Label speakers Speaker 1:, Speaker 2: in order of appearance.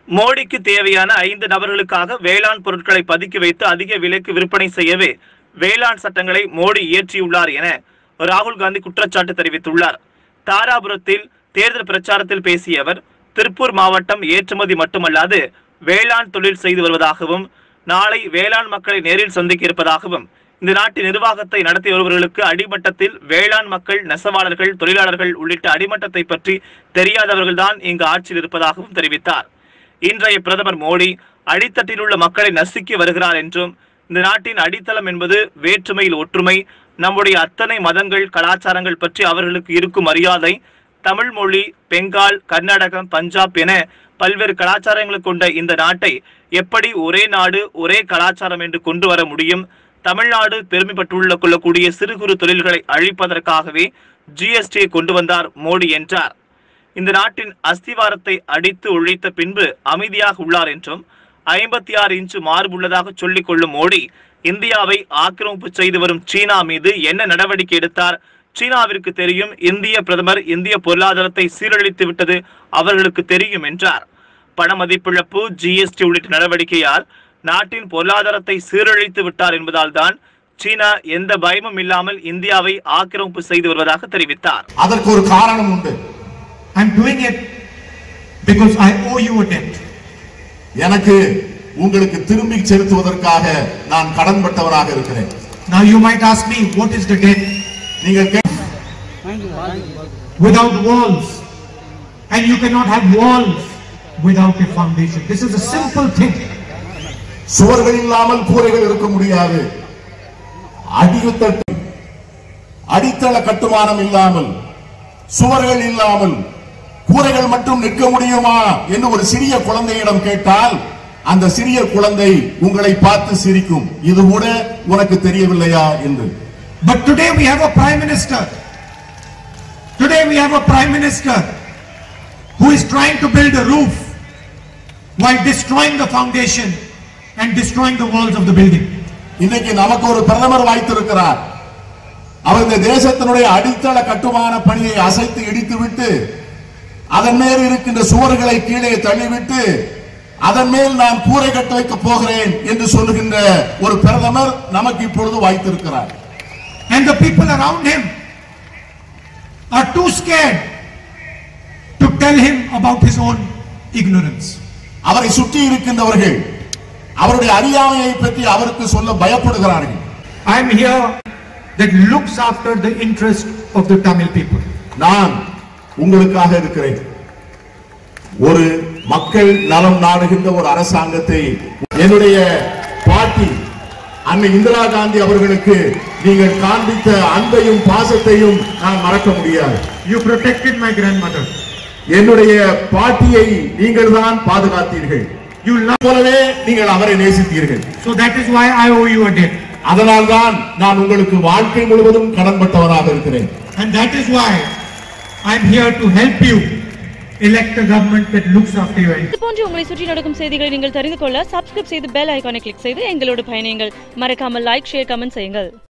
Speaker 1: மோடிக்கு தேவையான ஐந்து நபர்களுக்காக வேளாண் பொருட்களை பதுக்கி வைத்து அதிக விலைக்கு விற்பனை செய்யவே வேளாண் சட்டங்களை மோடி இயற்றியுள்ளார் என ராகுல் காந்தி குற்றச்சாட்டு தெரிவித்துள்ளார் தாராபுரத்தில் தேர்தல் பிரச்சாரத்தில் பேசிய அவர் திருப்பூர் மாவட்டம் ஏற்றுமதி மட்டுமல்லாது வேளாண் தொழில் செய்து வருவதாகவும் நாளை வேளாண் மக்களை நேரில் சந்திக்க இருப்பதாகவும் இந்த நாட்டின் நிர்வாகத்தை நடத்தி வருபவர்களுக்கு அடிமட்டத்தில் வேளாண் மக்கள் நெசவாளர்கள் தொழிலாளர்கள் உள்ளிட்ட அடிமட்டத்தை பற்றி தெரியாதவர்கள்தான் இங்கு ஆட்சியில் இருப்பதாகவும் தெரிவித்தார் இன்றைய பிரதமர் மோடி அடித்தட்டில் உள்ள மக்களை நசுக்கி வருகிறார் என்றும் இந்த நாட்டின் அடித்தளம் என்பது வேற்றுமையில் ஒற்றுமை நம்முடைய அத்தனை மதங்கள் கலாச்சாரங்கள் பற்றி அவர்களுக்கு இருக்கும் மரியாதை தமிழ் மொழி பெங்கால் கர்நாடகம் பஞ்சாப் என பல்வேறு கலாச்சாரங்களை கொண்ட இந்த நாட்டை எப்படி ஒரே நாடு ஒரே கலாச்சாரம் என்று கொண்டு வர முடியும் தமிழ்நாடு பெருமைப்பட்டுள்ள கொள்ளக்கூடிய சிறு குறு தொழில்களை அழிப்பதற்காகவே ஜிஎஸ்டியை கொண்டு வந்தார் மோடி என்றார் இந்த நாட்டின் அஸ்திவாரத்தை அடித்து ஒழித்த பின்பு அமைதியாக உள்ளார் என்றும் ஐம்பத்தி ஆறு இன்ச்சு மார்புள்ளதாக சொல்லிக் கொள்ளும் மோடி இந்தியாவை ஆக்கிரமிப்பு செய்து வரும் சீனா மீது என்ன நடவடிக்கை எடுத்தார் சீனாவிற்கு தெரியும் இந்திய பிரதமர் இந்திய பொருளாதாரத்தை சீரழித்து விட்டது அவர்களுக்கு தெரியும் என்றார் பண மதிப்பிழப்பு ஜிஎஸ்டி உள்ளிட்ட நடவடிக்கையால் நாட்டின் பொருளாதாரத்தை சீரழித்து விட்டார் என்பதால் தான் சீனா எந்த பயமும் இல்லாமல் இந்தியாவை ஆக்கிரமிப்பு செய்து வருவதாக தெரிவித்தார்
Speaker 2: அதற்கு ஒரு காரணம் உண்டு
Speaker 3: I'm doing it because I owe you a debt.
Speaker 2: எனக்கு உங்களுக்கு திரும்பி செலுத்துவதற்காக நான் கடன்பட்டவராக இருக்கிறேன்
Speaker 3: Now you might ask me, what is the debt?
Speaker 2: நீங்கள் கே-
Speaker 3: Without walls. And you cannot have walls without a foundation. This is a simple thing.
Speaker 2: சுவர்கள் இல்லாமல் கூரைகள் இருக்க முடியாது அடித்தட்டு அடித்தள கட்டுமானம் இல்லாமல் சுவர்கள் இல்லாமல் கூரைகள் மட்டும் நிற்க முடியுமா என்று ஒரு சிறிய குழந்தையிடம் கேட்டால் அந்த சிறிய குழந்தை உங்களை பார்த்து சிரிக்கும் இது கூட உனக்கு தெரியவில்லையா என்று
Speaker 3: But today we have a prime minister. Today we have a prime minister who is trying to build a roof while destroying the foundation and destroying the walls of the building.
Speaker 2: இன்னைக்கு நமக்கு ஒரு பிரதமர் வாய்த்திருக்கிறார் அவர் இந்த தேசத்தினுடைய அடித்தள கட்டுமான பணியை அசைத்து இடித்துவிட்டு அதன் மேல் இருக்கின்ற சுவர்களை கீழே தள்ளிவிட்டு அதன் மேல் நான் கூரை கட்ட வைக்க போகிறேன் என்று சொல்லுகின்ற ஒரு பிரதமர் நமக்கு இப்பொழுது வாய்த்திருக்கிறார்
Speaker 3: And the people around him are too scared to tell him about his own ignorance.
Speaker 2: அவரை சுற்றி இருக்கின்றவர்கள் அவருடைய அறியாமையை பற்றி அவருக்கு சொல்ல பயப்படுகிறார்கள்
Speaker 3: I am here that looks after the interest of the Tamil people.
Speaker 2: நான் உங்களுக்காக இருக்கிறேன் ஒரு மக்கள் நலம் நாடுகின்ற ஒரு அரசாங்கத்தை என்னுடைய பாட்டி அன்னை இந்திரா காந்தி அவர்களுக்கு நீங்கள் காண்பித்த அன்பையும் பாசத்தையும் நான் மறக்க முடியாது
Speaker 3: You protected my grandmother.
Speaker 2: என்னுடைய பாட்டியை நீங்கள் தான் பாதுகாத்தீர்கள்
Speaker 3: You love,
Speaker 2: போலவே நீங்கள் அவரை நேசித்தீர்கள்
Speaker 3: so that is why I owe you a debt.
Speaker 2: அதனால்தான் நான் உங்களுக்கு வாழ்க்கை முழுவதும் கடன்பட்டவராக இருக்கிறேன்
Speaker 3: And that is why I'm here to help you elect a government that looks after your interests.
Speaker 4: இது போன்று உங்களை சுற்றி நடக்கும் செய்திகளை நீங்கள் தெரிந்து கொள்ள சப்ஸ்கிரைப் செய்து பெல் ஐகானை கிளிக் செய்து எங்களோடு பயணியுங்கள் மறக்காமல் லைக் ஷேர் கமெண்ட் செய்யுங்கள்